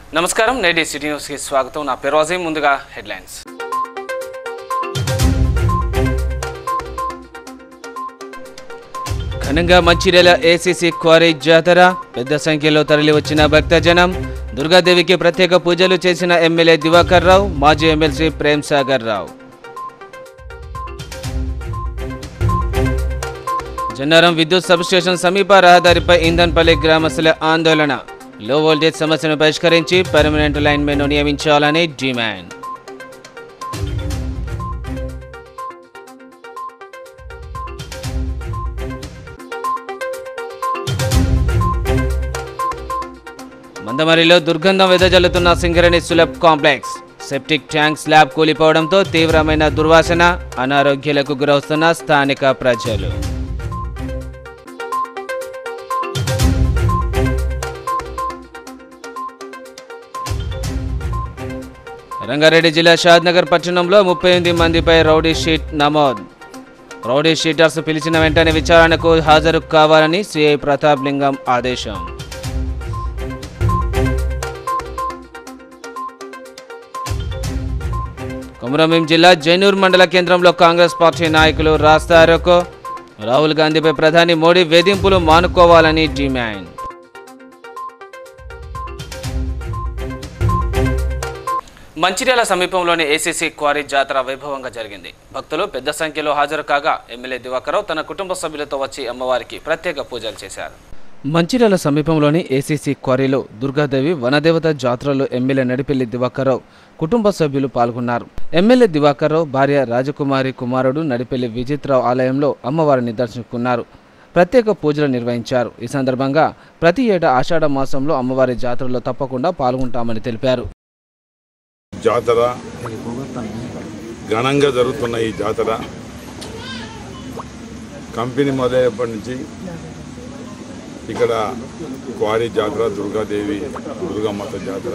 నమస్కారం నేటి సిటీ న్యూస్కి స్వాగతం నా పేరు అజీం ముందుగా హెడ్లైన్స్ ఘనంగా మంచిర్యాల ఏసీసీ క్వారీ జాతర పెద్ద సంఖ్యలో తరలివచ్చిన భక్తజనం దుర్గాదేవికి ప్రత్యేక పూజలు చేసిన ఎమ్మెల్యే దివాకర్ రావు మాజీ ఎమ్మెల్సీ ప్రేమ్ సాగర్ రావు జన్నారం విద్యుత్ సబ్స్టేషన్ సమీప రహదారిపై ఇంధన్పల్లి గ్రామస్తుల ఆందోళన లో వోల్టేజ్ సమస్యను పరిష్కరించి పర్మనెంట్ లైన్మెన్ను నియమించాలని డిమాండ్ మందమరిలో దుర్గంధం వెదజల్లుతున్న Singareni Sulabh complex septic tank slab కూలిపోవడంతో తీవ్రమైన దుర్వాసన అనారోగ్యాలకు గురవుతున్న స్థానిక ప్రజలు రంగారెడ్డి జిల్లా షాద్నగర్ పట్టణంలో ముప్పై ఎనిమిది మందిపై రౌడీ షీట్ నమోదు రౌడీ షీటర్స్ పిలిచిన వెంటనే విచారణకు హాజరు కావాలని సిఐ ప్రతాప్ లింగం ఆదేశం కొమరంభీం జిల్లా జైనూర్ మండల కేంద్రంలో కాంగ్రెస్ పార్టీ నాయకులు రాస్తారోకో రాహుల్ గాంధీపై ప్రధాని మోడీ వేధింపులు మానుకోవాలని డిమాండ్ మంచిర్యాల సమీపంలోని ఏసీసీ క్వారీ జాతర వైభవంగా జరిగింది భక్తులు పెద్ద సంఖ్యలో హాజరు కాగా ఎమ్మెల్యే దివాకరావు తన కుటుంబ సభ్యులతో వచ్చి అమ్మవారికి ప్రత్యేక పూజలు చేశారు మంచిర్యాల సమీపంలోని ఏసీసీ క్వారీలో దుర్గాదేవి వనదేవత జాతరలో ఎమ్మెల్యే నడిపెల్లి దివాకర్రావు కుటుంబ సభ్యులు పాల్గొన్నారు ఎమ్మెల్యే దివాకర్రావు భార్య రాజకుమారి కుమారుడు నడిపెల్లి విజిత్రావు ఆలయంలో అమ్మవారిని దర్శించుకున్నారు ప్రత్యేక పూజలు నిర్వహించారు ఈ సందర్భంగా ప్రతి ఏటా ఆషాఢ మాసంలో అమ్మవారి జాతరలో తప్పకుండా పాల్గొంటామని తెలిపారు జాతర ఘనంగా జరుగుతున్న ఈ జాతర కంపెనీ మొదలైనప్పటి నుంచి ఇక్కడ క్వారీ జాతర దుర్గాదేవి దుర్గామాత జాతర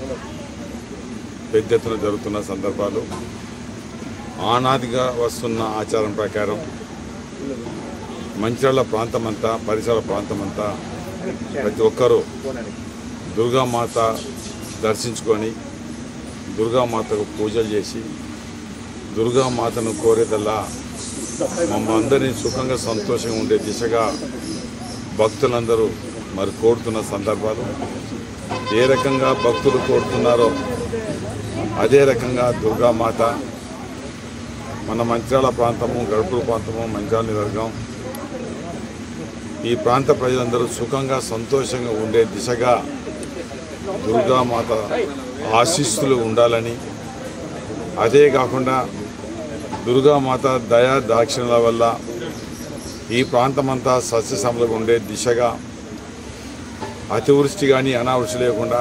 పెద్ద ఎత్తున జరుగుతున్న సందర్భాలు ఆనాదిగా వస్తున్న ఆచారం ప్రకారం మంచిర్యాల ప్రాంతమంతా పరిసర ప్రాంతమంతా ప్రతి ఒక్కరూ దుర్గామాత దర్శించుకొని దుర్గామాతకు పూజలు చేసి దుర్గామాతను కోరేదల్లా మమ్మల్ని అందరినీ సుఖంగా సంతోషంగా ఉండే దిశగా భక్తులందరూ మరి కోరుతున్న సందర్భాలు ఏ రకంగా భక్తులు కోరుతున్నారో అదే రకంగా దుర్గామాత మన మంచిర్యాల ప్రాంతము గడుపుల ప్రాంతము మంచిర్యాల నివర్గం ఈ ప్రాంత ప్రజలందరూ సుఖంగా సంతోషంగా ఉండే దిశగా దుర్గామాత ఆశీస్సులు ఉండాలని అదే కాకుండా దుర్గామాత దయా దాక్షిణ్యాల వల్ల ఈ ప్రాంతమంతా సస్యశ్యామలంగా ఉండే దిశగా అతివృష్టి కానీ అనావృష్టి లేకుండా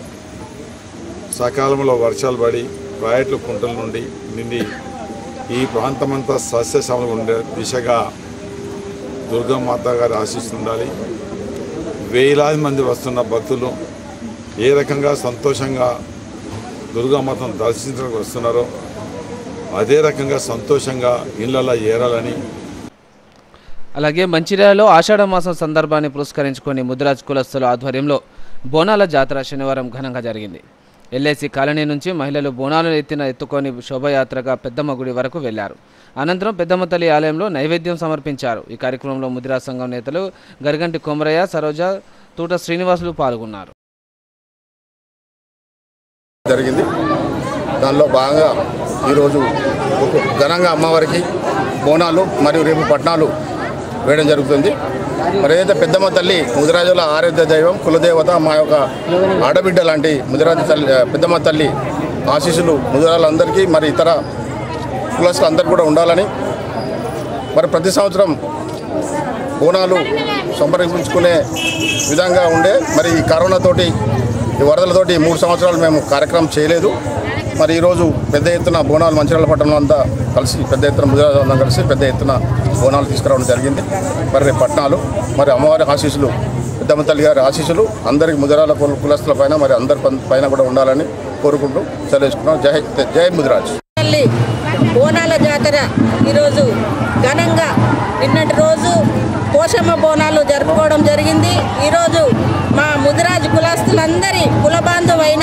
సకాలంలో వర్షాలు పడి ప్రాయట్ల కుంటల నుండి నిండి ఈ ప్రాంతమంతా సస్యశ్యామలంగా ఉండే దిశగా దుర్గామాత గారి ఆశీస్సులు ఉండాలి వేలాది మంది వస్తున్న భక్తులు ఏ రకంగా సంతోషంగా దుర్గామాతను దర్శించడానికి వస్తున్నారో అదే రకంగా సంతోషంగా ఇళ్ళల్లో ఏరాలని అలాగే మంచిర్యాలలో ఆషాఢ మాసం సందర్భాన్ని పురస్కరించుకొని ముద్రాజ్ కులస్తుల ఆధ్వర్యంలో బోనాల జాతర శనివారం ఘనంగా జరిగింది ఎల్ఐసి కాలనీ నుంచి మహిళలు బోనాలను ఎత్తిన ఎత్తుకొని శోభయాత్రగా పెద్దమ్మ గుడి వరకు వెళ్లారు అనంతరం పెద్దమ్మ తల్లి ఆలయంలో నైవేద్యం సమర్పించారు ఈ కార్యక్రమంలో ముద్రా సంఘం నేతలు గరిగంటి కొమరయ్య సరోజ తూట శ్రీనివాసులు పాల్గొన్నారు జరిగింది దానిలో భాగంగా ఈరోజు ఒక ఘనంగా అమ్మవారికి బోనాలు మరియు రేపు పట్నాలు వేయడం జరుగుతుంది మరి ఏదైతే పెద్దమ్మ తల్లి ముదిరాజుల ఆరాధ్య దైవం కులదేవత మా యొక్క ఆడబిడ్డ లాంటి ముదిరాజు తల్లి పెద్దమ్మ తల్లి ఆశీస్సులు ముదిరాలందరికీ మరి ఇతర కులస్తులు అందరికీ కూడా ఉండాలని మరి ప్రతి సంవత్సరం బోనాలు సంప్రదించుకునే విధంగా ఉండే మరి ఈ కరోనాతోటి ఈ వరదలతోటి మూడు సంవత్సరాలు మేము కార్యక్రమం చేయలేదు మరి ఈరోజు పెద్ద ఎత్తున బోనాలు మంచిర్యాల పట్టణంలో అంతా కలిసి పెద్ద ఎత్తున ముదిరాజు అందరం కలిసి పెద్ద ఎత్తున బోనాలు తీసుకురావడం జరిగింది మరి రేపు పట్టణాలు మరి అమ్మవారి ఆశీస్సులు పెద్దమ్మ తల్లి గారి ఆశీస్సులు అందరికి ముదిరాల కుల కులస్తుల పైన మరి అందరి పం- పైన కూడా ఉండాలని కోరుకుంటూ సెలవుకున్నాం జై జై ముదిరాజ్ తల్లి బోనాల జాతర ఈరోజు ఘనంగా నిన్నటి రోజు పోషమ్మ బోనాలు జరుపుకోవడం జరిగింది ఈరోజు మా ముదిరాజు కులస్తులందరి కుల బాంధవైన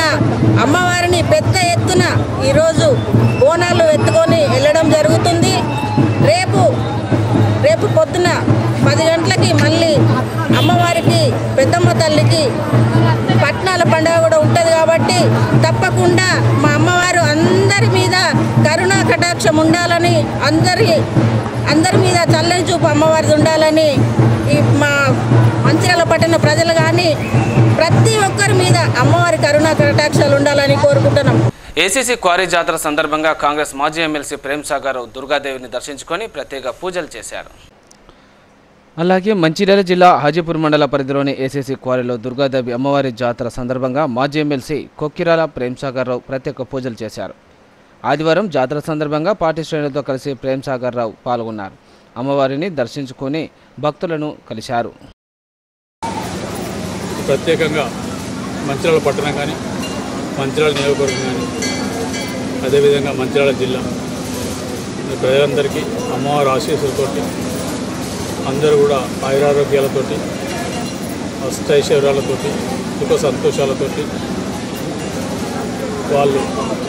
పట్నాల పండుగ కూడా ఉంటుంది కాబట్టి తప్పకుండా మా అమ్మవారు అందరి మీద కరుణా కటాక్షం ఉండాలని అందరి అందరి మీద చల్లని చూపు అమ్మవారిది ఉండాలని ఈ మా మంచిర్యాల పట్టణ ప్రజలు కానీ ప్రతి ఒక్కరి మీద అమ్మవారి కరుణా కటాక్షాలు ఉండాలని కోరుకుంటున్నాం ఏసీసీ క్వారీ జాతర సందర్భంగా కాంగ్రెస్ మాజీ ఎమ్మెల్సీ ప్రేమ్ సాగర్ దుర్గాదేవిని దర్శించుకొని ప్రత్యేక పూజలు చేశారు అలాగే మంచిర్యాల జిల్లా హాజీపూర్ మండల పరిధిలోని ఏసీసీ క్వారీలో దుర్గాదేవి అమ్మవారి జాతర సందర్భంగా మాజీ ఎమ్మెల్సీ కొక్కిరాల ప్రేమ్ సాగర్ రావు ప్రత్యేక పూజలు చేశారు ఆదివారం జాతర సందర్భంగా పార్టీ శ్రేణులతో కలిసి ప్రేమ్ సాగర్ రావు పాల్గొన్నారు అమ్మవారిని దర్శించుకొని భక్తులను కలిశారు ప్రత్యేకంగా మంచిర్యాల పట్టణం కానీ మంచిర్యాల నియోజకవర్గం కానీ అదేవిధంగా మంచిర్యాల జిల్లా ఈ ప్రజలందరికీ అమ్మవారి ఆశీస్సులతోటి అందరూ కూడా ఆయురారోగ్యాలతోటి అష్టైశ్వర్యాలతోటి సుఖ సంతోషాలతోటి వాళ్ళు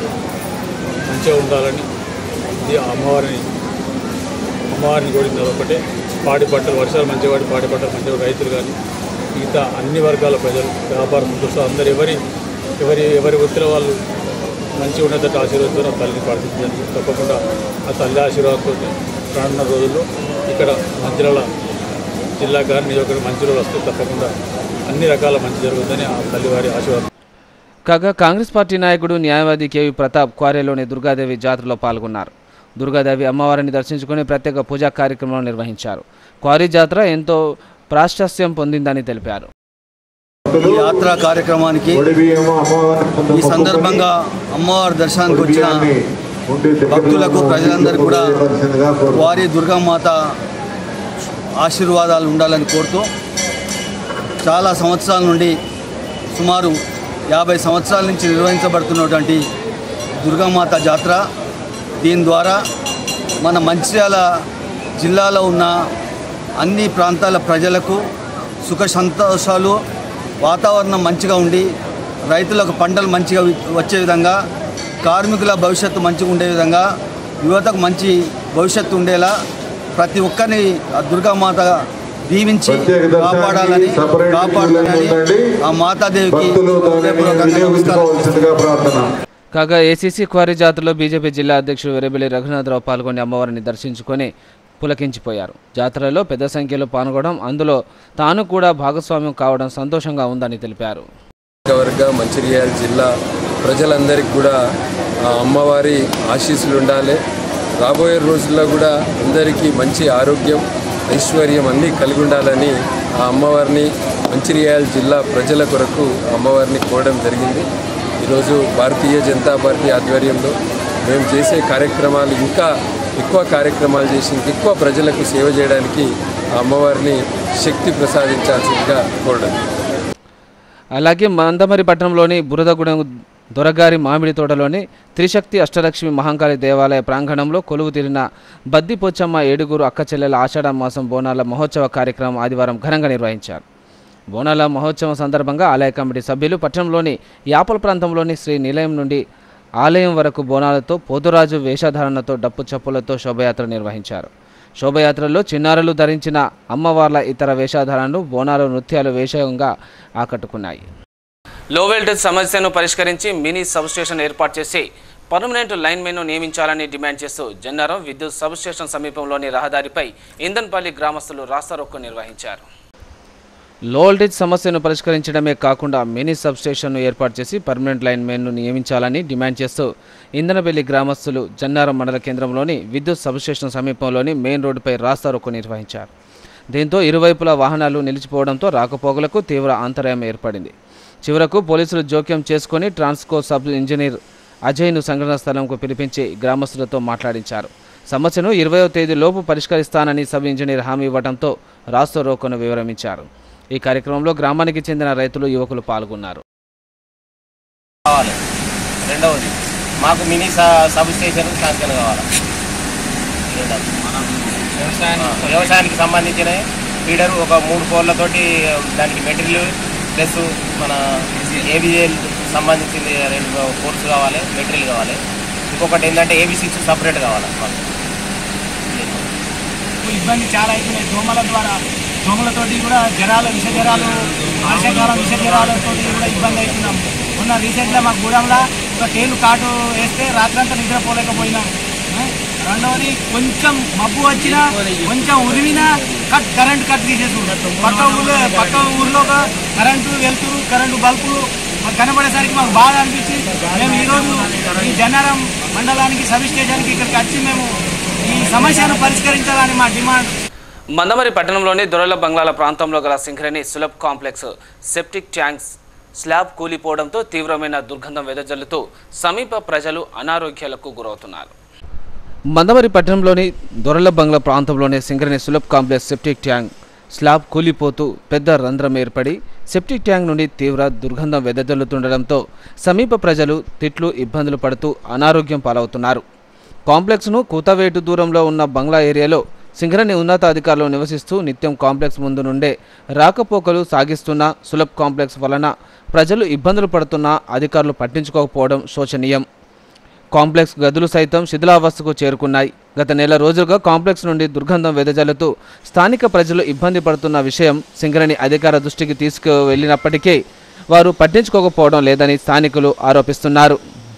మంచిగా ఉండాలని ఇది అమ్మవారిని అమ్మవారిని కోరింది అదొకటే పాడి పంటలు వర్షాలు మంచిగా పడి పాడి పంటలు మంచిగా రైతులు కానీ మిగతా అన్ని వర్గాల ప్రజలు వ్యాపారస్తులు అందరు ఎవరి ఎవరి ఎవరి వృత్తిలో వాళ్ళు మంచిగా ఉండేటట్టు ఆశీర్వాదంతో ఆ తల్లిని ప్రార్థించండి తప్పకుండా ఆ తల్లి ఆశీర్వాదంతో రానున్న రోజుల్లో ఇక్కడ మంచిర్యాల జిల్లా కానీ నియోజకవర్గం మంచి రోజులు వస్తే తప్పకుండా అన్ని రకాల మంచి జరుగుతుందని ఆ తల్లివారి ఆశీర్వాదం కాగా కాంగ్రెస్ పార్టీ నాయకుడు న్యాయవాది కేవి ప్రతాప్ క్వారీలోని దుర్గాదేవి జాతరలో పాల్గొన్నారు దుర్గాదేవి అమ్మవారిని దర్శించుకుని ప్రత్యేక పూజా కార్యక్రమాలు నిర్వహించారు క్వారీ జాతర ఎంతో ప్రాశస్త్యం పొందిందని తెలిపారు ఈ యాత్ర కార్యక్రమానికి ఈ సందర్భంగా అమ్మవారి దర్శనానికి వచ్చిన భక్తులకు ప్రజలందరికీ కూడా వారి దుర్గామాత ఆశీర్వాదాలు ఉండాలని కోరుతూ చాలా సంవత్సరాల నుండి సుమారు యాభై సంవత్సరాల నుంచి నిర్వహించబడుతున్నటువంటి దుర్గామాత జాతర దీని ద్వారా మన మంచిర్యాల జిల్లాలో ఉన్న అన్ని ప్రాంతాల ప్రజలకు సుఖ సంతోషాలు వాతావరణం మంచిగా ఉండి రైతులకు పంటలు మంచిగా వచ్చే విధంగా కార్మికుల భవిష్యత్తు మంచిగా ఉండే విధంగా యువతకు మంచి భవిష్యత్తు ఉండేలా ప్రతి ఒక్కరిని ఆ దుర్గామాత దీవించి కాపాడాలని కాపాడాలని ఆ మాతాదేవికి హృదయపూర్వకంగా నమస్కారం చేస్తున్నాను. కాగా ఏసీసీ క్వారీ జాతరలో బీజేపీ జిల్లా అధ్యక్షుడు వెరబెల్లి రఘునాథరావు పాల్గొని అమ్మవారిని దర్శించుకొని పులకించిపోయారు జాతరలో పెద్ద సంఖ్యలో పాల్గొనడం అందులో తాను కూడా భాగస్వామ్యం కావడం సంతోషంగా ఉందని తెలిపారు వర్గ మంచిర్యాల జిల్లా ప్రజలందరికీ కూడా ఆ అమ్మవారి ఆశీస్సులు ఉండాలి రాబోయే రోజుల్లో కూడా అందరికీ మంచి ఆరోగ్యం ఐశ్వర్యం అన్నీ కలిగి ఉండాలని ఆ అమ్మవారిని మంచిర్యాల జిల్లా ప్రజల కొరకు అమ్మవారిని కోరడం జరిగింది ఈరోజు భారతీయ జనతా పార్టీ ఆధ్వర్యంలో మేము చేసే కార్యక్రమాలు ఇంకా ఎక్కువ కార్యక్రమాలు చేసి ఎక్కువ ప్రజలకు సేవ చేయడానికి ఆ అమ్మవారిని శక్తి ప్రసాదించాల్సిందిగా కోరడం అలాగే మందమరి పట్టణంలోని బురదగూడెం దొరగారి మామిడి తోటలోని త్రిశక్తి అష్టలక్ష్మి మహంకాళి దేవాలయ ప్రాంగణంలో కొలువు తీరిన బద్దిపోచమ్మ ఏడుగురు అక్క చెల్లెల ఆషాఢ మాసం బోనాల మహోత్సవ కార్యక్రమం ఆదివారం ఘనంగా నిర్వహించారు బోనాల మహోత్సవం సందర్భంగా ఆలయ కమిటీ సభ్యులు పట్టణంలోని యాపల ప్రాంతంలోని శ్రీ నిలయం నుండి ఆలయం వరకు బోనాలతో పోతురాజు వేషధారణతో డప్పు చప్పులతో శోభయాత్ర నిర్వహించారు శోభయాత్రలో చిన్నారులు ధరించిన అమ్మవార్ల ఇతర వేషధారణలు బోనాలు నృత్యాలు వేషంగా ఆకట్టుకున్నాయి లో వోల్టేజ్ సమస్యను పరిష్కరించి మినీ సబ్స్టేషన్ ఏర్పాటు చేసి పర్మనెంట్ లైన్మెన్ను నియమించాలని డిమాండ్ చేస్తూ జన్నారం విద్యుత్ సబ్స్టేషన్ సమీపంలోని రహదారిపై ఇందన్పల్లి గ్రామస్తులు రాస్తారోక్కు నిర్వహించారు లో వోల్టేజ్ సమస్యను పరిష్కరించడమే కాకుండా మినీ సబ్స్టేషన్ను ఏర్పాటు చేసి పర్మనెంట్ లైన్మెన్ను నియమించాలని డిమాండ్ చేస్తూ ఇందనపల్లి గ్రామస్తులు జన్నారం మండల కేంద్రంలోని విద్యుత్ సబ్స్టేషన్ సమీపంలోని మెయిన్ రోడ్డుపై రాస్తారోక్కు నిర్వహించారు దీంతో ఇరువైపులా వాహనాలు నిలిచిపోవడంతో రాకపోకలకు తీవ్ర అంతరాయం ఏర్పడింది చివరకు పోలీసులు జోక్యం చేసుకొని ట్రాన్స్కో సబ్ ఇంజనీర్ అజయ్ను సంఘటనా స్థలంకు పిలిపించి గ్రామస్తులతో మాట్లాడించారు సమస్యను ఇరవయో తేదీ లోపు పరిష్కరిస్తానని సబ్ ఇంజనీర్ హామీ ఇవ్వడంతో రాస్తో రోకోను వివరించారు ఈ కార్యక్రమంలో గ్రామానికి చెందిన రైతులు యువకులు పాల్గొన్నారు కావాలి రెండవది మాకు మినీ స- సబ్ స్టేషన్ శాంక్షన్ కావాలి ఆ, వ్యవసాయానికి సంబంధించిన ఫీడర్ ఒక మూడు కోర్లతోటి దానికి మెటీరియల్ ప్లస్ మన ఏబిఎల్ సంబంధించింది రెండు కోర్స్ కావాలి మెటీరియల్ కావాలి ఇంకొకటి ఏంటంటే ఏబీ సిక్స్ సపరేట్ కావాలి మాకు ఇబ్బంది చాలా అవుతున్నాయి దోమల ద్వారా దోమలతోటి కూడా జ్వరాలు విష జ్వరాలు వర్షాకాలం విష జ్వరాలతో కూడా ఇబ్బంది అవుతున్నాం మొన్న రీసెంట్గా మా గూడెంలో ఒక తేలు కాటు వేస్తే రాత్రంతా నిద్రపోలేకపోయినాం ఆ? రెండవది కొంచెం మబ్బు వచ్చినా కొంచెం ఉరిమినా కట్ కరెంట్ కట్ తీసేసుకుంటారు పక్క ఊళ్ళో పక్క ఊర్లో ఒక కరెంటు వెళ్తురు కరెంటు బల్బులు మాకు కనబడేసరికి మాకు బాధ అనిపించి మేము ఈరోజు ఈ జన్నారం మండలానికి సబ్ స్టేషన్కి ఇక్కడికి వచ్చి మేము ఈ సమస్యను పరిష్కరించాలని మా డిమాండ్ మందమరి పట్టణంలోని దొరల బంగ్లాల ప్రాంతంలో గల Singareni Sulabh complex septic tanks slab కూలిపోవడంతో తీవ్రమైన దుర్గంధం వెదజల్లుతూ సమీప ప్రజలు అనారోగ్యాలకు గురవుతున్నారు మందమరి పట్టణంలోని దొరల బంగ్లా ప్రాంతంలోని Singareni Sulabh complex septic tank slab కూలిపోతూ పెద్ద రంధ్రం ఏర్పడి సెప్టిక్ ట్యాంక్ నుండి తీవ్ర దుర్గంధం వెదజల్లుతుండడంతో సమీప ప్రజలు తిట్లు ఇబ్బందులు పడుతూ అనారోగ్యం పాలవుతున్నారు కాంప్లెక్స్ను కూతవేటు దూరంలో ఉన్న బంగ్లా ఏరియాలో సింగరేణి ఉన్నతాధికారులు నివసిస్తూ నిత్యం కాంప్లెక్స్ ముందు నుండే రాకపోకలు సాగిస్తున్న సులభ్ కాంప్లెక్స్ వలన ప్రజలు ఇబ్బందులు పడుతున్నా అధికారులు పట్టించుకోకపోవడం శోచనీయం కాంప్లెక్స్ గదులు సైతం శిథిలావస్థకు చేరుకున్నాయి గత నెల రోజులుగా కాంప్లెక్స్ నుండి దుర్గంధం వెదజల్లుతూ స్థానిక ప్రజలు ఇబ్బంది పడుతున్న విషయం సింగరేణి అధికార దృష్టికి తీసుకువెళ్ళినప్పటికీ వారు పట్టించుకోకపోవడం లేదని స్థానికులు ఆరోపిస్తున్నారు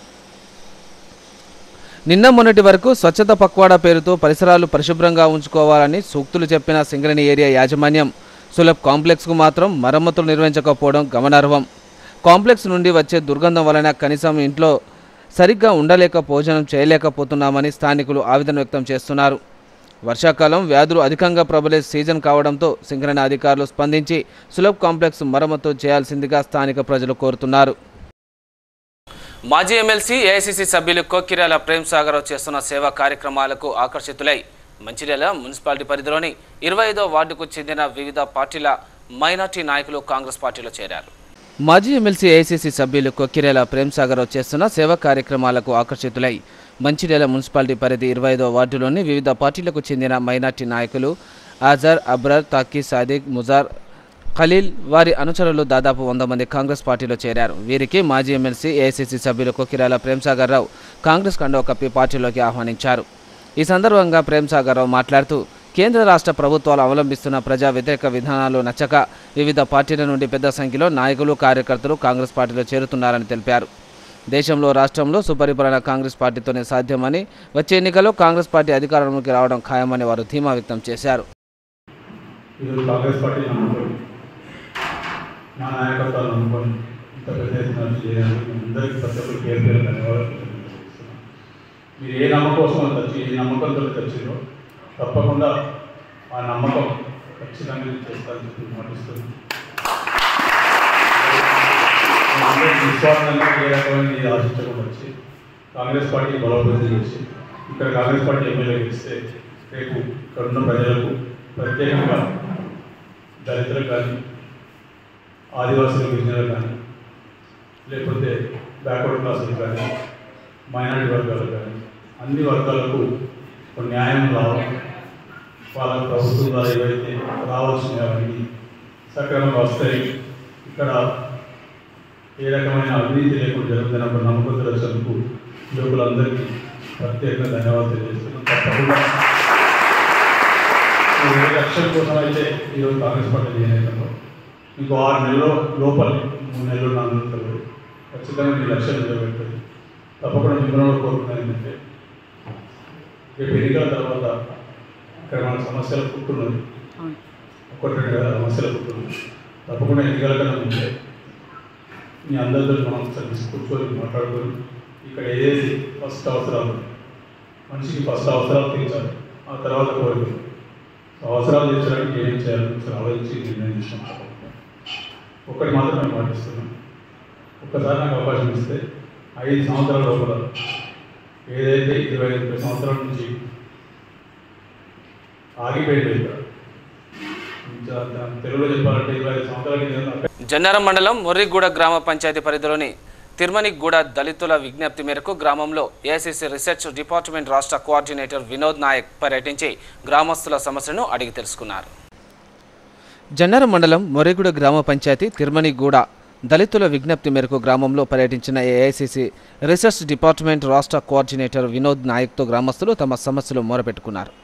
నిన్న మొన్నటి వరకు స్వచ్ఛత పక్వాడా పేరుతో పరిసరాలు పరిశుభ్రంగా ఉంచుకోవాలని సూక్తులు చెప్పిన సింగరేణి ఏరియా యాజమాన్యం సులభ్ కాంప్లెక్స్కు మాత్రం మరమ్మతులు నిర్వహించకపోవడం గమనార్హం కాంప్లెక్స్ నుండి వచ్చే దుర్గంధం వలన కనీసం ఇంట్లో సరిగ్గా ఉండలేక భోజనం చేయలేకపోతున్నామని స్థానికులు ఆవేదన వ్యక్తం చేస్తున్నారు వర్షాకాలం వ్యాధులు అధికంగా ప్రబలే సీజన్ కావడంతో సింగరేణి అధికారులు స్పందించి సులభ్ కాంప్లెక్స్ మరమ్మతు చేయాల్సిందిగా స్థానిక ప్రజలు కోరుతున్నారు మాజీ ఎమ్మెల్సీ ఏఐసిసి సభ్యులు కొక్కిరాల ప్రేమ్ సాగర్ చేస్తున్న సేవా కార్యక్రమాలకు ఆకర్షితులై మంచిర్యాల మున్సిపాలిటీ పరిధిలోని ఇరవై ఐదో వార్డుకు చెందిన వివిధ పార్టీల మైనార్టీ నాయకులు కాంగ్రెస్ పార్టీలో చేరారు మాజీ ఎమ్మెల్సీ ఏఐసిసి సభ్యులు కొక్కిరేల ప్రేమ్ సాగర్ చేస్తున్న సేవా కార్యక్రమాలకు ఆకర్షితులై మంచిర్యాల మున్సిపాలిటీ పరిధి ఇరవై ఐదో వార్డులోని వివిధ పార్టీలకు చెందిన మైనార్టీ నాయకులు ఆజార్ అబ్రర్ తాకీ సాదిక్ ముజార్ ఖలీల్ వారి అనుచరులు దాదాపు వంద మంది కాంగ్రెస్ పార్టీలో చేరారు వీరికి మాజీ ఎమ్మెల్సీ ఏఐసిసి సభ్యులు కొకిరాల ప్రేమ్సాగర్ రావు కాంగ్రెస్ కండువ కప్పి పార్టీలోకి ఆహ్వానించారు ఈ సందర్భంగా ప్రేమ్సాగర్ రావు మాట్లాడుతూ కేంద్ర రాష్ట్ర ప్రభుత్వాలు అవలంబిస్తున్న ప్రజా వ్యతిరేక విధానాలు నచ్చక వివిధ పార్టీల నుండి పెద్ద సంఖ్యలో నాయకులు కార్యకర్తలు కాంగ్రెస్ పార్టీలో చేరుతున్నారని తెలిపారు దేశంలో రాష్ట్రంలో సుపరిపాలన కాంగ్రెస్ పార్టీతోనే సాధ్యమని వచ్చే ఎన్నికల్లో కాంగ్రెస్ పార్టీ అధికారంలోకి రావడం ఖాయమని వారు ధీమా వ్యక్తం చేశారు ఈరోజు కాంగ్రెస్ పార్టీ నమ్ముకొని నా నాయకత్వాన్ని నమ్ముకొని ఇంత పెద్ద ఎత్తున చేయాలి అందరికీ ప్రతి ఒక్కరు పేరు పేరు ధన్యవాదాలు తెలియజేస్తున్నాను. మీరు ఏ నమ్మకం కోసం తెచ్చి ఏ నమ్మకంతో తెచ్చిందో తప్పకుండా ఆ నమ్మకం ఖచ్చితంగా నేను చేస్తానని చెప్పి మాటిస్తుంది నిస్వార్థంగా ఏ రకమైన ఇది ఆశించకుండా వచ్చి కాంగ్రెస్ పార్టీ బలోపేతం చేసి ఇక్కడ కాంగ్రెస్ పార్టీ ఎమ్మెల్యే ఇస్తే రేపు ఇక్కడ ఉన్న ప్రజలకు ప్రత్యేకంగా దళితులకు కానీ ఆదివాసుల గిరిజనులకు కానీ లేకపోతే బ్యాక్వర్డ్ క్లాసులకు కానీ మైనారిటీ వర్గాలకు కానీ అన్ని వర్గాలకు ఒక న్యాయం రావాలి వాళ్ళ ప్రభుత్వం ద్వారా ఏవైతే రావాల్సినవన్నీ సక్రమంగా వస్తాయి ఇక్కడ ఏ రకమైన అవినీతి లేకుండా జరుగుతున్న ఒక నమ్మకంతో వచ్చినందుకు యువకులందరికీ ప్రత్యేకంగా ధన్యవాదాలు తెలియజేస్తున్నాను తప్పకుండా ఏ లక్ష్యం కోసం అయితే ఈరోజు కాంగ్రెస్ పార్టీ చేయలేదో ఇంకో ఆరు నెలల లోపల మూడు నెలలు నాలుగు నెలలు ఖచ్చితంగా మీ లక్ష్యం నిలబెడుతుంది తప్పకుండా మిమ్మల్ని కోరుకున్నది ఏంటంటే రేపు ఎన్నికల తర్వాత ఇక్కడ మన సమస్యలు పుట్టున్నది ఒకటి రెండు వేల సమస్యలు పుట్టున్నది తప్పకుండా ఎన్నికల కన్నా ముందే మీ అందరితో మనం ఒకసారి కూర్చొని మాట్లాడుకొని ఇక్కడ ఏది ఫస్ట్ అవసరాలు మనిషికి ఫస్ట్ అవసరాలు తీర్చాలి ఆ తర్వాత కోరికలు అవసరాలు తీర్చడానికి ఏం చేయాలి ఒకసారి ఆలోచించి నిర్ణయం తీసుకుంటాం ఒకటి మాత్రం నేను పాటిస్తున్నాను ఒక్కసారి నాకు అవకాశం ఇస్తే ఐదు సంవత్సరాల లోపల ఏదైతే ఇరవై ముప్పై సంవత్సరాల నుంచి ఆగిపోయింది ఇక్కడ ఇంకా దాన్ని తెలుగులో చెప్పాలంటే ఇరవై ఐదు సంవత్సరాల కింద జన్నారం మండలం మొర్రిగూడ గ్రామ పంచాయతీ పరిధిలోని తిరుమనిగూడ దళితుల విజ్ఞప్తి మేరకు గ్రామంలో ఏఐసిసి రీసెర్చ్ డిపార్ట్మెంట్ రాష్ట్ర కోఆర్డినేటర్ వినోద్ నాయక్ పర్యటించి గ్రామస్తుల సమస్యలను అడిగి తెలుసుకున్నారు జన్నారం మండలం మొర్రిగూడ గ్రామ పంచాయతీ తిరుమనిగూడ దళితుల విజ్ఞప్తి మేరకు గ్రామంలో పర్యటించిన ఏఐసిసి రీసెర్చ్ డిపార్ట్మెంట్ రాష్ట్ర కోఆర్డినేటర్ వినోద్ నాయక్తో గ్రామస్తులు తమ సమస్యలు మొరపెట్టుకున్నారు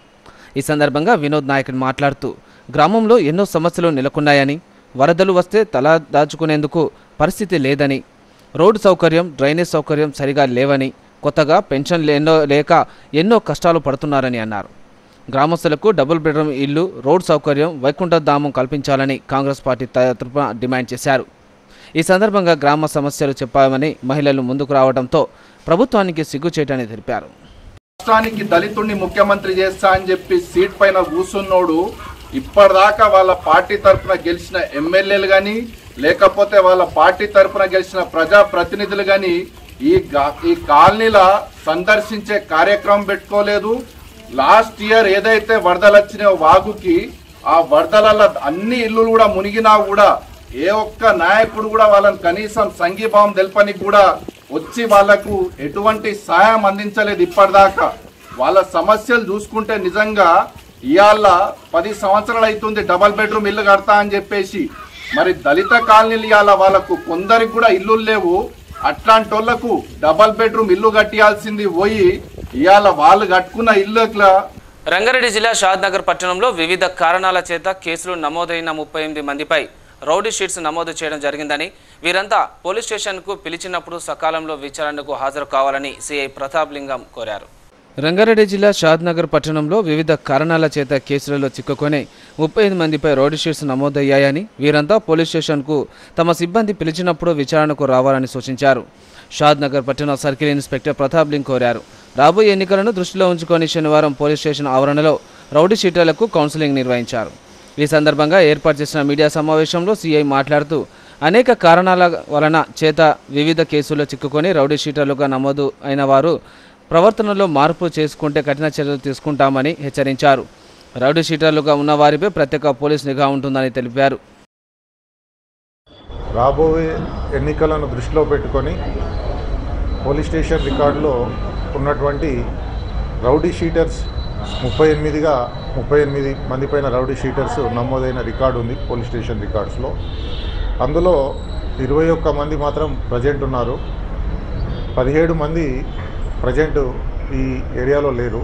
ఈ సందర్భంగా వినోద్ నాయక్ మాట్లాడుతూ గ్రామంలో ఎన్నో సమస్యలు నెలకొన్నాయని వరదలు వస్తే తల దాచుకునేందుకు పరిస్థితి లేదని రోడ్డు సౌకర్యం డ్రైనేజ్ సౌకర్యం సరిగా లేవని కొత్తగా పెన్షన్లు ఎన్నో లేక ఎన్నో కష్టాలు పడుతున్నారని అన్నారు గ్రామస్తులకు డబుల్ బెడ్రూమ్ ఇల్లు రోడ్ సౌకర్యం వైకుంఠధామం కల్పించాలని కాంగ్రెస్ పార్టీ తరపున డిమాండ్ చేశారు ఈ సందర్భంగా గ్రామ సమస్యలు చెప్పామని మహిళలు ముందుకు రావడంతో ప్రభుత్వానికి సిగ్గుచేటని తెలిపారు రాష్ట్రానికి దళితుడిని ముఖ్యమంత్రి చేస్తా అని చెప్పి సీట్ పైన కూర్చున్నోడు ఇప్పటిదాకా వాళ్ళ పార్టీ తరఫున గెలిచిన ఎమ్మెల్యేలు కానీ లేకపోతే వాళ్ళ పార్టీ తరఫున గెలిచిన ప్రజా ప్రతినిధులు కానీ ఈ గా- ఈ కాలనీల సందర్శించే కార్యక్రమం పెట్టుకోలేదు లాస్ట్ ఇయర్ ఏదైతే వరదలు వచ్చినాయో వాగుకి ఆ వరదల అన్ని ఇల్లులు కూడా మునిగినా కూడా ఏ ఒక్క నాయకుడు కూడా వాళ్ళని కనీసం సంఘీభావం తెలపని కూడా వచ్చి వాళ్లకు ఎటువంటి సహాయం అందించలేదు ఇప్పటిదాకా వాళ్ళ సమస్యలు చూసుకుంటే నిజంగా ఇవాళ పది సంవత్సరాలు అవుతుంది డబల్ బెడ్రూమ్ ఇల్లు కడతా అని చెప్పేసి మరి దళిత కాలనీలు ఇవాళ వాళ్ళకు కొందరికి కూడా ఇల్లులు లేవు అట్లాంటి వాళ్ళకు డబల్ బెడ్రూమ్ ఇల్లు కట్టియాల్సింది పోయి ఇవాళ వాళ్ళు కట్టుకున్న ఇల్లు రంగారెడ్డి జిల్లా షాద్నగర్ పట్టణంలో వివిధ కారణాల చేత కేసులు నమోదైన ముప్పై ఎనిమిది మందిపై రౌడీ షీట్స్ నమోదు చేయడం జరిగిందని వీరంతా పోలీస్ స్టేషన్కు పిలిచినప్పుడు సకాలంలో విచారణకు హాజరు కావాలని సిఐ ప్రతాప్ లింగం కోరారు రంగారెడ్డి జిల్లా షాద్నగర్ పట్టణంలో వివిధ కారణాల చేత కేసులలో చిక్కుకొని ముప్పై ఐదు మందిపై రౌడీ షీట్స్ నమోదయ్యాయని వీరంతా పోలీస్ స్టేషన్కు తమ సిబ్బంది పిలిచినప్పుడు విచారణకు రావాలని సూచించారు షాద్నగర్ పట్టణ సర్కిల్ ఇన్స్పెక్టర్ ప్రతాప్ లింగ్ కోరారు రాబోయే ఎన్నికలను దృష్టిలో ఉంచుకొని శనివారం పోలీస్ స్టేషన్ ఆవరణలో రౌడీ షీటర్లకు కౌన్సిలింగ్ నిర్వహించారు ఈ సందర్భంగా ఏర్పాటు చేసిన మీడియా సమావేశంలో సీఐ మాట్లాడుతూ అనేక కారణాల వలన చేత వివిధ కేసుల్లో చిక్కుకొని రౌడీ షీటర్లుగా నమోదు అయిన వారు ప్రవర్తనలో మార్పు చేసుకుంటే కఠిన చర్యలు తీసుకుంటామని హెచ్చరించారు రౌడీ షీటర్లుగా ఉన్న వారిపై ప్రత్యేక పోలీస్ నిఘా ఉంటుందని తెలిపారు రాబోయే ఎన్నికలను దృష్టిలో పెట్టుకొని పోలీస్ స్టేషన్ రికార్డులో ఉన్నటువంటి రౌడీ షీటర్స్ ముప్పై ఎనిమిదిగా ముప్పై ఎనిమిది మంది పైన రౌడీ షీటర్స్ నమోదైన రికార్డు ఉంది పోలీస్ స్టేషన్ రికార్డ్స్లో అందులో ఇరవై ఒక్క మంది మాత్రం ప్రజెంట్ ఉన్నారు పదిహేడు మంది ప్రజెంట్ ఈ ఏరియాలో లేరు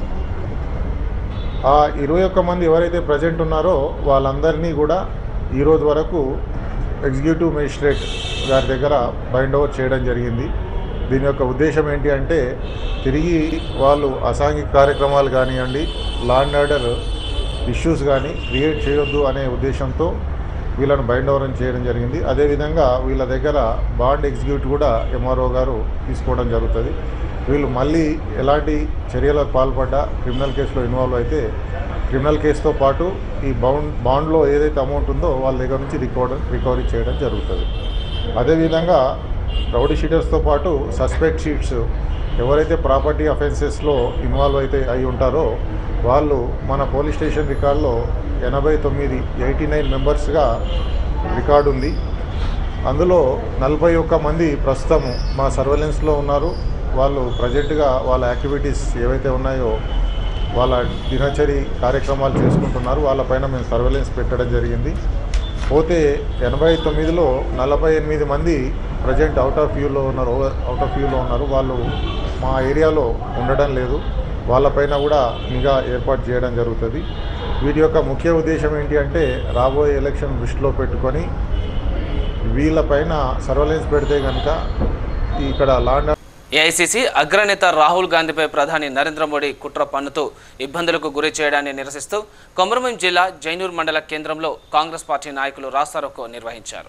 ఆ ఇరవై ఒక్క మంది ఎవరైతే ప్రజెంట్ ఉన్నారో వాళ్ళందరినీ కూడా ఈరోజు వరకు ఎగ్జిక్యూటివ్ మేజిస్ట్రేట్ గారి దగ్గర బైండ్ ఓవర్ చేయడం జరిగింది దీని యొక్క ఉద్దేశం ఏంటి అంటే తిరిగి వాళ్ళు అసాంఘిక కార్యక్రమాలు కానివ్వండి లా అండ్ ఆర్డర్ ఇష్యూస్ కానీ క్రియేట్ చేయొద్దు అనే ఉద్దేశంతో వీళ్ళను బైండ్ ఓవర్ చేయడం జరిగింది అదేవిధంగా వీళ్ళ దగ్గర బాండ్ ఎగ్జిక్యూట్ కూడా ఎంఆర్ఓ గారు తీసుకోవడం జరుగుతుంది వీళ్ళు మళ్ళీ ఎలాంటి చర్యలకు పాల్పడ్డా క్రిమినల్ కేసులో ఇన్వాల్వ్ అయితే క్రిమినల్ కేసుతో పాటు ఈ బౌండ్ బాండ్లో ఏదైతే అమౌంట్ ఉందో వాళ్ళ దగ్గర నుంచి రికవర్ రికవరీ చేయడం జరుగుతుంది అదేవిధంగా రౌడీ షీటర్స్తో పాటు సస్పెక్ట్ షీట్స్ ఎవరైతే ప్రాపర్టీ అఫెన్సెస్లో ఇన్వాల్వ్ అయితే అయి ఉంటారో వాళ్ళు మన పోలీస్ స్టేషన్ రికార్డులో ఎనభై తొమ్మిది ఎయిటీ నైన్ మెంబర్స్గా రికార్డు ఉంది అందులో నలభై ఒక్క మంది ప్రస్తుతం మా సర్వేలెన్స్లో ఉన్నారు వాళ్ళు ప్రజెంట్గా వాళ్ళ యాక్టివిటీస్ ఏవైతే ఉన్నాయో వాళ్ళ దినచరి కార్యక్రమాలు చేసుకుంటున్నారు వాళ్ళపైన మేము సర్వేలెన్స్ పెట్టడం జరిగింది పోతే ఎనభై తొమ్మిదిలో నలభై ఎనిమిది మంది ప్రజెంట్ అవుట్ ఆఫ్ వ్యూలో ఉన్నారు అవుట్ ఆఫ్ వ్యూలో ఉన్నారు వాళ్ళు మా ఏరియాలో ఉండడం లేదు వాళ్ళపైన కూడా నిఘా ఏర్పాటు చేయడం జరుగుతుంది వీటి యొక్క ముఖ్య ఉద్దేశం ఏంటి అంటే రాబోయే ఎలక్షన్ దృష్టిలో పెట్టుకొని వీళ్ళపైన సర్వేలెన్స్ పెడితే కనుక ఇక్కడ లాండ్ ఏఐసిసి అగ్రనేత రాహుల్ గాంధీపై ప్రధాని నరేంద్ర మోడీ కుట్ర పన్నుతూ ఇబ్బందులకు గురి చేయడాన్ని నిరసిస్తూ కొమరభీం జిల్లా జైనూర్ మండల కేంద్రంలో కాంగ్రెస్ పార్టీ నాయకులు రాస్తారోకో నిర్వహించారు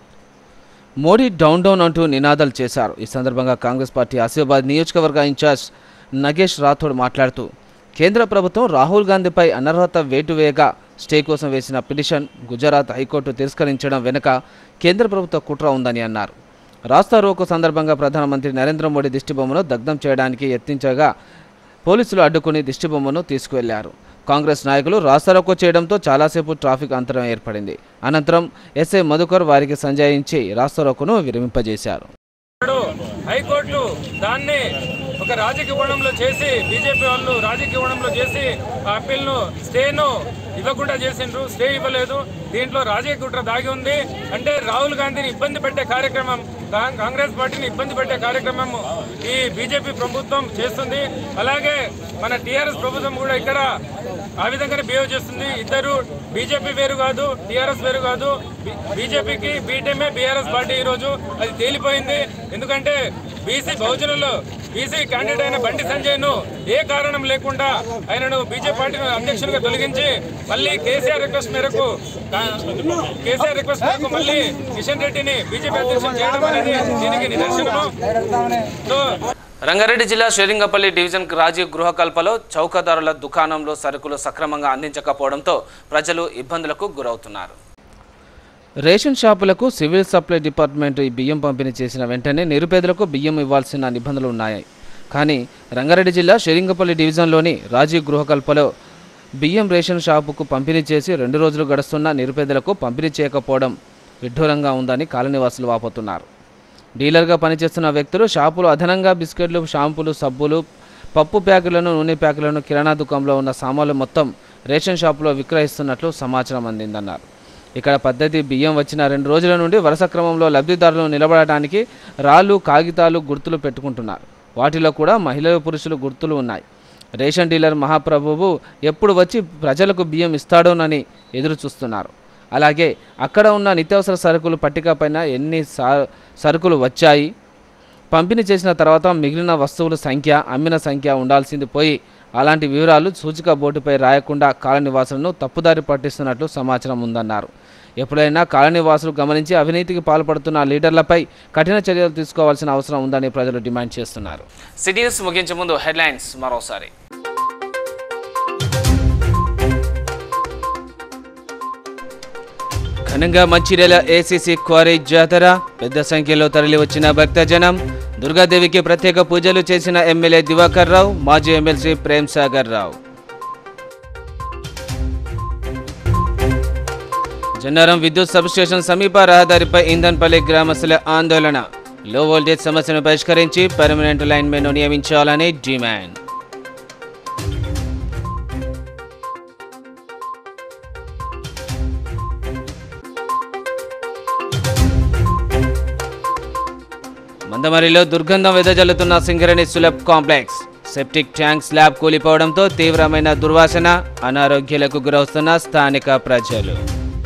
మోడీ డౌన్ డౌన్ అంటూ నినాదాలు చేశారు ఈ సందర్భంగా కాంగ్రెస్ పార్టీ ఆసిఫాబాద్ నియోజకవర్గ ఇన్ఛార్జ్ నగేష్ రాథోడ్ మాట్లాడుతూ కేంద్ర ప్రభుత్వం రాహుల్ గాంధీపై అనర్హత వేటు వేయగా స్టే కోసం వేసిన పిటిషన్ గుజరాత్ హైకోర్టు తిరస్కరించడం వెనుక కేంద్ర ప్రభుత్వ కుట్ర ఉందని అన్నారు రాస్తా రోకో సందర్భంగా ప్రధానమంత్రి నరేంద్ర మోడీ దిష్టిబొమ్మను దగ్ధం చేయడానికి యత్నించగా పోలీసులు అడ్డుకుని దిష్టిబొమ్మను తీసుకువెళ్లారు కాంగ్రెస్ నాయకులు రాస్తారోకో చేయడంతో చాలాసేపు ట్రాఫిక్ అంతరం ఏర్పడింది అనంతరం ఎస్ఐ మధుకర్ వారికి సంజాయించి రాస్తారోకోను విరమింపజేశారు హైకోర్టు దాన్ని ఒక రాజకీయ కోణంలో చేసి బీజేపీ వాళ్ళు రాజకీయ కోణంలో చేసి ఆ అప్పీల్ను స్టేను ఇవ్వకుండా చేసిండ్రు స్టే ఇవ్వలేదు దీంట్లో రాజకీయ కుట్ర దాగి ఉంది అంటే రాహుల్ గాంధీని ఇబ్బంది పెట్టే కార్యక్రమం కా- కాంగ్రెస్ పార్టీని ఇబ్బంది పెట్టే కార్యక్రమం ఈ బీజేపీ ప్రభుత్వం చేస్తుంది అలాగే మన టీఆర్ఎస్ ప్రభుత్వం కూడా ఇక్కడ ఆ విధంగానే బిహేవ్ చేస్తుంది ఇద్దరు బీజేపీ వేరు కాదు టీఆర్ఎస్ వేరు కాదు బీజేపీకి బీటెంఏ బీఆర్ఎస్ పార్టీ ఈరోజు అది తేలిపోయింది ఎందుకంటే బీసీ బహుజనులు బీసీ క్యాండిడేట్ అయిన బండి సంజయ్ ను ఏ కారణం లేకుండా ఆయనను బీజేపీ పార్టీ అధ్యక్షునిగా తొలగించి మళ్ళీ కేసీఆర్ రిక్వెస్ట్ మేరకు కా- కేసీఆర్ రిక్వెస్ట్ మేరకు మళ్ళీ కిషన్ రెడ్డిని బీజేపీ అధ్యక్షులు చేయడం అనేది దీనికి నిదర్శనము సో రంగారెడ్డి జిల్లా షేరింగపల్లి డివిజన్ రాజీవ్ గృహకల్పలో చౌకదారుల దుకాణంలో సరుకులు సక్రమంగా అందించకపోవడంతో ప్రజలు ఇబ్బందులకు గురవుతున్నారు రేషన్ షాపులకు సివిల్ సప్లై డిపార్ట్మెంట్ ఈ బియ్యం పంపిణీ చేసిన వెంటనే నిరుపేదలకు బియ్యం ఇవ్వాల్సిన నిబంధనలు ఉన్నాయి కానీ రంగారెడ్డి జిల్లా షేరింగపల్లి డివిజన్లోని రాజీవ్ గృహకల్పలో బియ్యం రేషన్ షాపుకు పంపిణీ చేసి రెండు రోజులు గడుస్తున్న నిరుపేదలకు పంపిణీ చేయకపోవడం విడ్డూరంగా ఉందని కాలనీవాసులు వాపోతున్నారు డీలర్గా పనిచేస్తున్న వ్యక్తులు షాపులో అదనంగా బిస్కెట్లు షాంపులు సబ్బులు పప్పు ప్యాకులను నూనె ప్యాకులను కిరాణా దుకాణంలో ఉన్న సామాన్లు మొత్తం రేషన్ షాపులో విక్రయిస్తున్నట్లు సమాచారం అందిందన్నారు ఇక్కడ పద్ధతి బియ్యం వచ్చిన రెండు రోజుల నుండి వరుస క్రమంలో లబ్ధిదారులు నిలబడటానికి రాళ్ళు కాగితాలు గుర్తులు పెట్టుకుంటున్నారు వాటిలో కూడా మహిళలు పురుషులు గుర్తులు ఉన్నాయి రేషన్ డీలర్ మహాప్రభువు ఎప్పుడు వచ్చి ప్రజలకు బియ్యం ఇస్తాడోనని ఎదురు చూస్తున్నారు అలాగే అక్కడ ఉన్న నిత్యావసర సరుకులు పట్టిక పైన ఎన్ని సా- సరుకులు వచ్చాయి పంపిణీ చేసిన తర్వాత మిగిలిన వస్తువుల సంఖ్య అమ్మిన సంఖ్య ఉండాల్సింది పోయి అలాంటి వివరాలు సూచిక బోర్డుపై రాయకుండా కాలనివాసులను తప్పుదారి పట్టిస్తున్నట్లు సమాచారం ఉందన్నారు ఎప్పుడైనా కాలనివాసులు గమనించి అవినీతికి పాల్పడుతున్న లీడర్లపై కఠిన చర్యలు తీసుకోవాల్సిన అవసరం ఉందని ప్రజలు డిమాండ్ చేస్తున్నారు సిటీ న్యూస్ ముగించే ముందు హెడ్లైన్స్ మరోసారి ఘనంగా మంచిర్యాల ఏసీసీ క్వారీ జాతర పెద్ద సంఖ్యలో తరలివచ్చిన భక్తజనం దుర్గాదేవికి ప్రత్యేక పూజలు చేసిన ఎమ్మెల్యే దివాకర్ రావు మాజీ ఎమ్మెల్సీ ప్రేమ్ సాగర్ రావు జన్నారం విద్యుత్ సబ్స్టేషన్ సమీప రహదారిపై ఇంధన్పల్లి గ్రామస్తుల ఆందోళన లో వోల్టేజ్ సమస్యను పరిష్కరించి పర్మనెంట్ లైన్మెన్ను నియమించాలని డిమాండ్ మందమరిలో దుర్గంధం వెదజల్లుతున్న Singareni Sulabh complex septic tank slab కూలిపోవడంతో తీవ్రమైన దుర్వాసన అనారోగ్యాలకు గురవుతున్న స్థానిక ప్రజలు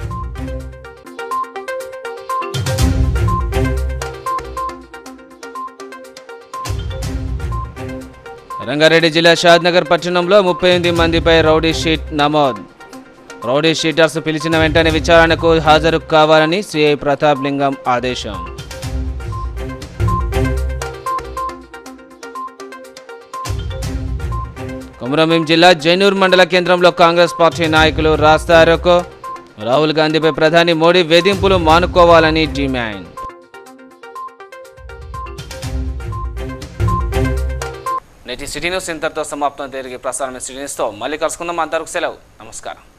రంగారెడ్డి జిల్లా షాద్నగర్ పట్టణంలో ముప్పై ఎనిమిది మందిపై రౌడీ షీట్ నమోదు రౌడీ షీటర్స్ పిలిచిన వెంటనే విచారణకు హాజరు కావాలని సిఐ ప్రతాప్ లింగం ఆదేశం కొమరంభీం జిల్లా జైనూర్ మండల కేంద్రంలో కాంగ్రెస్ పార్టీ నాయకులు రాస్తారోకో రాహుల్ గాంధీపై ప్రధాని మోడీ వేధింపులు మానుకోవాలని డిమాండ్ నేటి సిటీ న్యూస్ ఇంతటితో సమాప్తం తిరిగి ప్రసారం సిటీ న్యూస్తో మళ్ళీ కలుసుకుందాం అంతవరకు సెలవు నమస్కారం